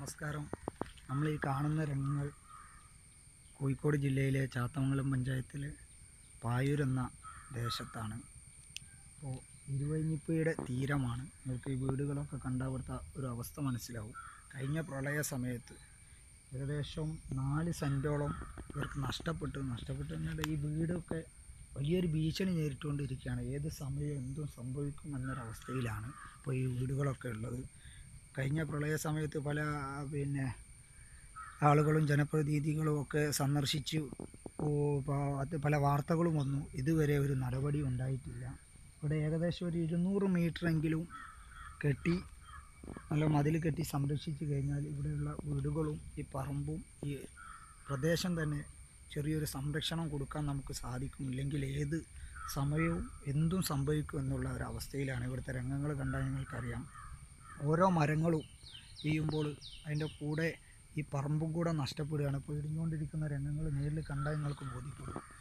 നമസ്കാരം നമ്മൾ ഈ കാണുന്ന രംഗങ്ങൾ കോഴിക്കോട് ജില്ലയിലെ ചാത്തമംഗലം പഞ്ചായത്തിലെ പായൂർ എന്ന ദേശത്താണ് അപ്പോൾ ഇരുവഴിഞ്ഞിപ്പുഴയുടെ തീരമാണ് നിങ്ങൾക്ക് ഈ വീടുകളൊക്കെ കണ്ട അവിടുത്തെ ഒരു അവസ്ഥ മനസ്സിലാവും കഴിഞ്ഞ പ്രളയ സമയത്ത് ഏകദേശം നാല് സെൻറ്റോളം ഇവർക്ക് നഷ്ടപ്പെട്ടു നഷ്ടപ്പെട്ടു എന്നാൽ ഈ വീടൊക്കെ വലിയൊരു ഭീഷണി നേരിട്ടുകൊണ്ടിരിക്കുകയാണ് ഏത് സമയം എന്തും സംഭവിക്കും എന്നൊരവസ്ഥയിലാണ് ഇപ്പോൾ ഈ വീടുകളൊക്കെ ഉള്ളത് കഴിഞ്ഞ പ്രളയ സമയത്ത് പല പിന്നെ ആളുകളും ജനപ്രതിനിധികളും ഒക്കെ സന്ദർശിച്ചു ഓ, പ- അത് പല വാർത്തകളും വന്നു ഇതുവരെ ഒരു നടപടി ഉണ്ടായിട്ടില്ല ഇവിടെ ഏകദേശം ഒരു ഇരുന്നൂറ് മീറ്ററെങ്കിലും കെട്ടി നല്ല മതിൽ കെട്ടി സംരക്ഷിച്ചു കഴിഞ്ഞാൽ ഇവിടെയുള്ള വീടുകളും ഈ പറമ്പും ഈ പ്രദേശം തന്നെ ചെറിയൊരു സംരക്ഷണം കൊടുക്കാൻ നമുക്ക് സാധിക്കും ഇല്ലെങ്കിൽ ഏത് സമയവും എന്തും സംഭവിക്കും എന്നുള്ള ഒരു അവസ്ഥയിലാണ് ഇവിടുത്തെ രംഗങ്ങൾ കണ്ടാൽ നിങ്ങൾക്കറിയാം ഓരോ മരങ്ങളും വീഴുമ്പോൾ അതിൻ്റെ കൂടെ ഈ പറമ്പും കൂടെ നഷ്ടപ്പെടുകയാണ് ഇപ്പോൾ ഇടിഞ്ഞുകൊണ്ടിരിക്കുന്ന രംഗങ്ങൾ നേരിൽ കണ്ടാൽ നിങ്ങൾക്ക് ബോധ്യപ്പെടും